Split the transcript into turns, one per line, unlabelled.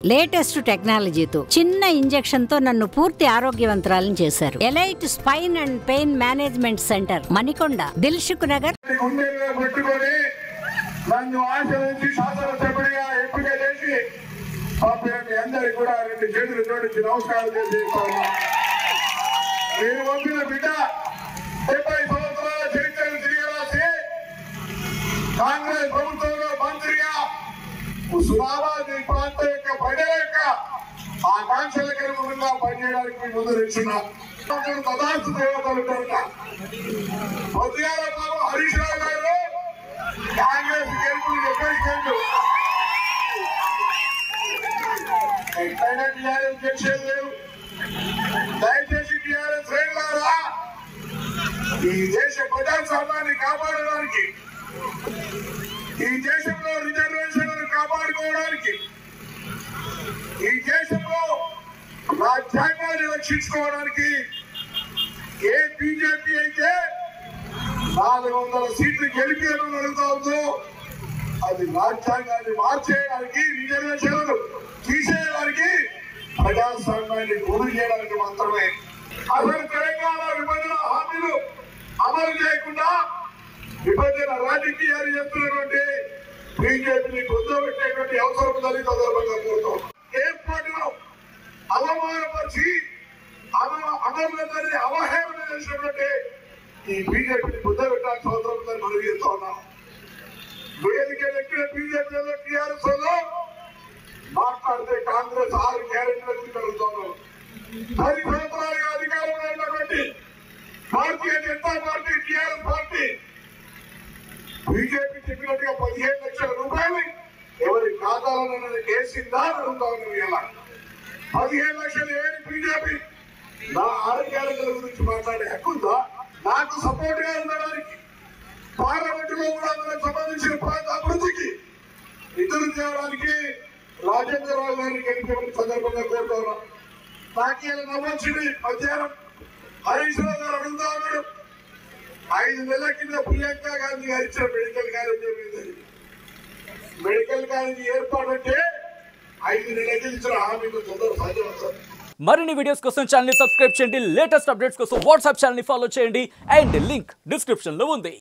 Latest టెక్నాలజీతో చిన్న injection తో నన్ను పూర్తి ఆరోగ్యవంతురాలను చేశారు elite spine and pain management centre Manikonda Dilsukh Nagar
గుండెల్లో పెట్టుకొని నన్ను ఆశ్రయించి శాసనసభ్యుడిగా ఎంపిక చేసి పంపిన మీ అందరికి కూడా రెండు చేతులు జోడించి నమస్కారం చేసేస్తాను మీరు పంపిన బిడ్డ డెబ్బై సంవత్సరాల చరిత్రను తిరిగరాసి కాంగ్రెస్ ప్రభుత్వంలో మంత్రిగా హుస్నాబాద్ ఈ ప్రాంతం యొక్క ప్రజల యొక్క ఆకాంక్షలకు అనుగుణంగా పనిచేయడానికి మీ ముందు నిలిచిన తదాస్తు దేవతలు ఉంటారట. పొద్దుగాల బాబు హరీష్ రావు గారు కాంగ్రెస్ గెలుపులు చెప్పేసుకోండు ఎక్కడైనా టీఆర్ఎస్ గెలిచేది లేవు దయచేసి టీఆర్ఎస్ శ్రేణులారా ఈ దేశ ప్రజాస్వామ్యాన్ని కాపాడడానికి ఈ దేశంలో రిజర్వేషన్లను కాపాడుకోవడానికి ఈ దేశంలో రాజ్యాంగాన్ని రక్షించుకోవడానికి ఏ బీజేపీ అయితే నాలుగు వందల సీట్లు గెలిపేయడం అడుగుతా ఉందో అది రాజ్యాంగాన్ని మార్చేయడానికి రిజర్వేషన్లు తీసేయడానికి ప్రజాస్వామ్యాన్ని గురి చేయడానికి మాత్రమే అసలు తెలంగాణ విభజన హామీలు అమలు చేయకుండా విభజన రాజకీయాలు చేస్తున్నటువంటి బీజేపీని పొందబెట్టేటువంటి అవసరం ఉందని సందర్భంగా కోరుతాం ఏర్పాటులో అవమానపరిచి అమ- అమరులందరినీ అవహేళన చేసినటువంటి ఈ బీజేపీని పొందబెట్టాల్సిన అవసరం ఉందని మనం చేస్తా ఉన్నాం వేదిక ఎక్కిన బీజేపీలో టీఆర్ఎస్ లో మాట్లాడితే కాంగ్రెస్ ఆరు గ్యారెంటీల గురించి అడుగుతున్నాం పది సంవత్సరాలుగా అధికారంలో ఉన్నటువంటి Bharatiya Janata Party TRS party BJP చెప్పినట్టుగా పదిహేను లక్షల రూపాయలు ఎవరి ఖాతాలో వేసిందా అని అడుగుతా ఉన్నాం ఇలా పదిహేను లక్షలు ఏడు బీజేపీ నా ఆరోగ్యాల గురించి మాట్లాడే హక్కు ఉందా నాకు సపోర్ట్ గా ఉండడానికి పార్లమెంట్ లో కూడా మనకు సంబంధించిన ప్రాంత అభివృద్ధికి నిధులు తేవడానికి రాజేంద్ర రావు గారిని గెలిపే సందర్భంగా కోరుతున్నాం నాకు ఇలా నవ్వొచ్చింది మధ్యాహ్నం హరీష్ రావు గారు అడుగుతా ఉన్నాడు ఐదు నెలల కింద ప్రియాంక గాంధీ గారు ఇచ్చిన మెడికల్ కాలేజ్ ఏమైందని మెడికల్ కాలేజ్ ఏర్పాటు అంటే ఐదు నెలలకి ఇచ్చిన హామీలు తొందర సాధ్యం సార్
మరిన్ని వీడియోస్ కోసం ఛానల్ సబ్స్క్రైబ్ చేయండి లేటెస్ట్ అప్డేట్స్ కోసం వాట్సాప్ ఛానల్ ఫాలో చేయండి అండ్ లింక్ డిస్క్రిప్షన్ లో ఉంది